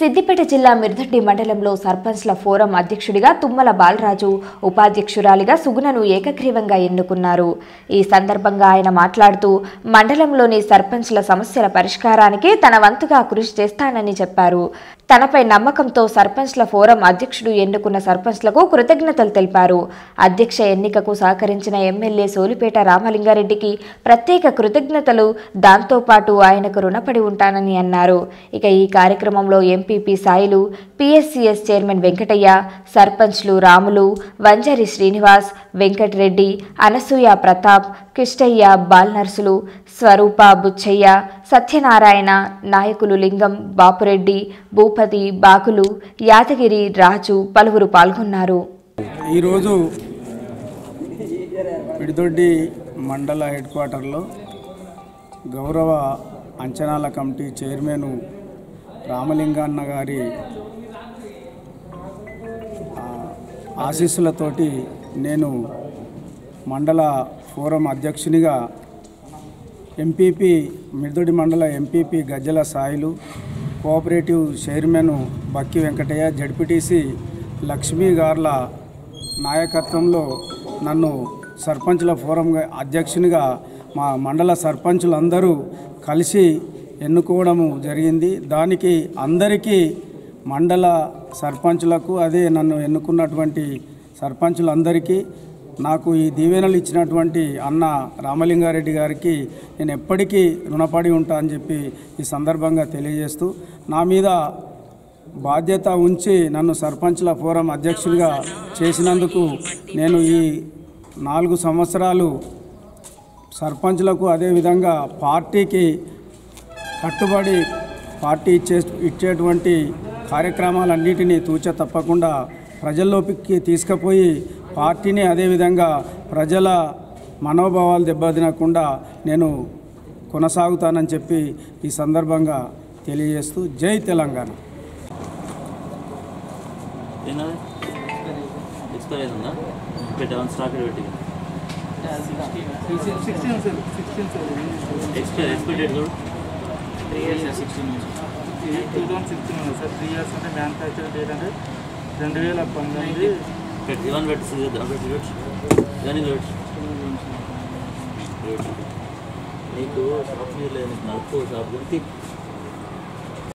సిద్దిపేట జిల్లా మిర్దడ్డి మండలంలో సర్పంచ్ల ఫోరం అధ్యక్షుడిగా తుమ్మల బాలరాజు ఉపాధ్యక్షురాలిగా సుగుణను ఏకగ్రీవంగా ఎన్నుకున్నారు ఈ సందర్భంగా ఆయన మాట్లాడుతూ మండలంలోని సర్పంచ్ల సమస్యల పరిష్కారానికి తన వంతుగా కృషి చేస్తానని చెప్పారు తనపై నమ్మకంతో సర్పంచ్ల ఫోరం అధ్యక్షుడు ఎన్నుకున్న సర్పంచ్లకు కృతజ్ఞతలు తెలిపారు అధ్యక్ష ఎన్నికకు సహకరించిన ఎమ్మెల్యే సోలిపేట రామలింగారెడ్డికి ప్రత్యేక కృతజ్ఞతలు దాంతోపాటు ఆయనకు రుణపడి ఉంటానని అన్నారు ఇక ఈ కార్యక్రమంలో MPP Sailu PSCS chairman Venkataiah సర్పంచ్లు రాములు వంజరి శ్రీనివాస్ వెంకటరెడ్డి అనసూయ ప్రతాప్ కిష్టయ్య బాల్నర్సులు స్వరూప బుచ్చయ్య సత్యనారాయణ నాయకులు లింగం బాపురెడ్డి భూపతి బాకులు యాదగిరి రాజు పలువురు పాల్గొన్నారు ఈరోజు పిడిదొడ్డి మండల హెడ్ క్వార్టర్లో గౌరవ అంచనాల కమిటీ చైర్మన్ రామలింగన్న గారి ఆ, ఆశీస్సులతోటి నేను మండల ఫోరం అధ్యక్షునిగా ఎంపీపీ మిర్దొడి మండల MPP Gajjala Sailu cooperative chairman Bakki Venkataiah ZPTC Lakshmi గార్ల నాయకత్వంలో నన్ను సర్పంచుల ఫోరం అధ్యక్షునిగా మా మండల సర్పంచులందరూ కలిసి ఎన్నుకోవడము జరిగింది దానికి అందరికీ మండల సర్పంచులకు అదే నన్ను ఎన్నుకున్నటువంటి సర్పంచులందరికీ నాకు ఈ దీవెనలు ఇచ్చినటువంటి అన్న రామలింగారెడ్డి గారికి నేను ఎప్పటికీ రుణపడి ఉంటా అని చెప్పి ఈ సందర్భంగా తెలియజేస్తూ నా మీద బాధ్యత ఉంచి నన్ను సర్పంచ్ల ఫోరం అధ్యక్షుడిగా చేసినందుకు నేను ఈ నాలుగు సంవత్సరాలు సర్పంచ్లకు అదేవిధంగా పార్టీకి కట్టుబడి పార్టీ ఇచ్చే ఇచ్చేటువంటి కార్యక్రమాలన్నిటినీ తూచ తప్పకుండా ప్రజల్లోకి తీసుకుపోయి పార్టీని అదేవిధంగా ప్రజల మనోభావాలు దెబ్బతినకుండా నేను కొనసాగుతానని చెప్పి ఈ సందర్భంగా తెలియజేస్తూ జై తెలంగాణ ఏంటది ఎక్స్పైర్ అవుతుందా పెట్టాను స్టాక్ పెట్టి sixteen sir sixteen sir expire expire date కూడా three years sixteen two thousand sixteen ఉంది సార్ త్రీ ఇయర్స్ అంటే మ్యానుఫ్యాక్చర్ డేట్ అంటే రెండు వేల పంతొమ్మిది పెట్టి ఇవన్నీ పెట్టి పెట్టి పెట్టు ఇవన్నీ పెట్టు నీకు షాప్ మీద లేదు నీకు నడుపు షాప్ గురించి